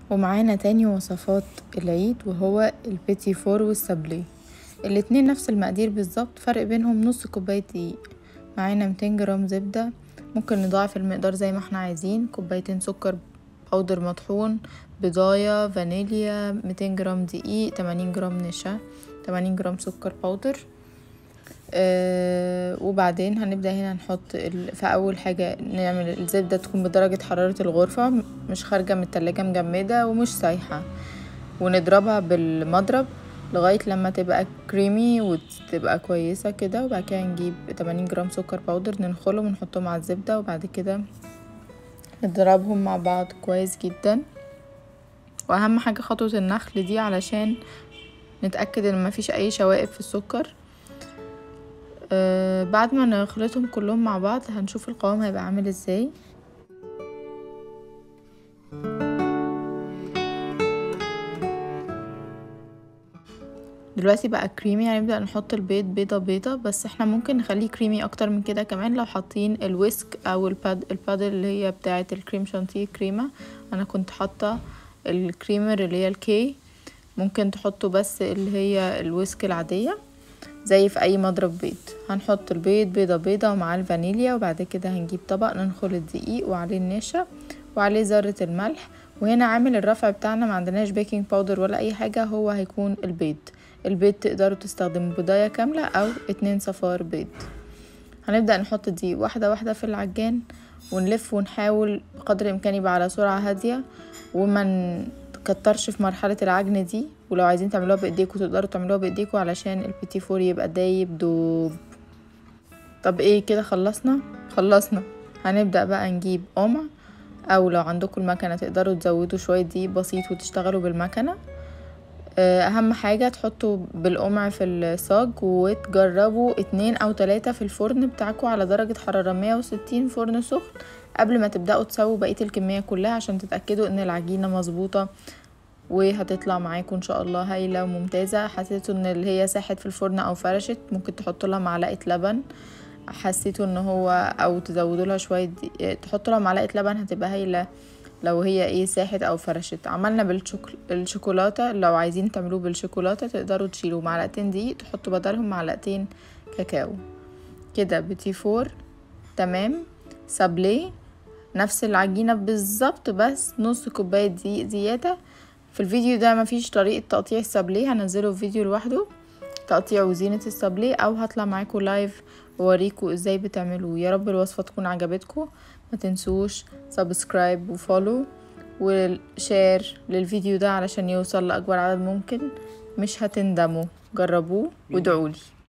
ومعانا تاني وصفات العيد وهو البيتي فور والسابليه الاتنين نفس المقادير بالظبط فرق بينهم نص كوباية دقيق معانا ميتين جرام زبدة ممكن نضاعف المقدار زي ما احنا عايزين كوبايتين سكر بودر مطحون بضاية فانيليا ميتين جرام دقيق تمانين جرام نشا تمانين جرام سكر بودر آه وبعدين هنبدأ هنا نحط ال... فأول حاجة نعمل الزبدة تكون بدرجة حرارة الغرفة مش خارجة من التلاجة مجمدة ومش سايحة ونضربها بالمضرب لغاية لما تبقى كريمي وتبقى كويسة كده وبعد كده نجيب تمانين جرام سكر باودر ننخلهم ونحطهم على الزبدة وبعد كده نضربهم مع بعض كويس جدا واهم حاجة خطوة النخل دي علشان نتأكد ان مفيش اي شوائب في السكر آه بعد ما نخلطهم كلهم مع بعض هنشوف القوام هيبقى عامل ازاي دلوقتي بقى كريمي هنبدأ نحط البيض بيضة بيضة بس احنا ممكن نخليه كريمي اكتر من كده كمان لو حاطين الويسك او الباد الباد اللي هي بتاعة الكريم شانتيه كريمة انا كنت حاطة الكريمر اللي هي الكي ممكن تحطوا بس اللي هي الويسك العادية زي في اي مضرب بيض هنحط البيض بيضة بيضة ومعاه الفانيليا وبعد كده هنجيب طبق ننخل الدقيق وعليه النشا وعليه ذرة الملح وهنا عامل الرفع بتاعنا ما عندناش بيكنج باودر ولا اي حاجة هو هيكون البيض البيض تقدروا تستخدموا بضاية كاملة او اتنين صفار بيض هنبدأ نحط دي واحدة واحدة في العجان ونلف ونحاول بقدر الامكان يبقى على سرعة هادية وما نكترش في مرحلة العجن دي ولو عايزين تعملوها بايديكوا تقدروا تعملوها بايديكوا علشان البيتي فور يبقى دايب دوب طب ايه كده خلصنا خلصنا هنبدأ بقى نجيب قمع او لو عندكم المكنة تقدروا تزودوا شوية دقيق بسيط وتشتغلوا بالمكنة اهم حاجة تحطوا بالقمع في الصاج وتجربوا اتنين او تلاتة في الفرن بتاعكم على درجة حرارة مية وستين فرن سخن قبل ما تبدأوا تسووا بقية الكمية كلها عشان تتأكدوا ان العجينة مظبوطة وهتطلع معاكم ان شاء الله هايلة وممتازة حسيتوا ان اللي هي ساحت في الفرن او فرشت ممكن تحطوا لها معلقة لبن حسيتوا ان هو او تزودوا لها شوية تحطوا لها معلقة لبن هتبقى هايلة لو هي ايه ساحت او فرشت عملنا بالشوكولاتة لو عايزين تعملوه بالشوكولاتة تقدروا تشيلوا معلقتين دقيق تحطوا بدلهم معلقتين كاكاو كده بيتي فور تمام سابليه نفس العجينة بالظبط بس نص كوباية دقيق زيادة في الفيديو ده مفيش طريقة تقطيع السابليه هنزله في فيديو لوحده تقطيع وزينة السابليه او هطلع معاكم لايف ووريكم ازاي بتعملوه يا رب الوصفة تكون عجبتكم ما تنسوش سبسكرايب وفولو وشير للفيديو ده علشان يوصل لأكبر عدد ممكن مش هتندموا جربوه وادعولي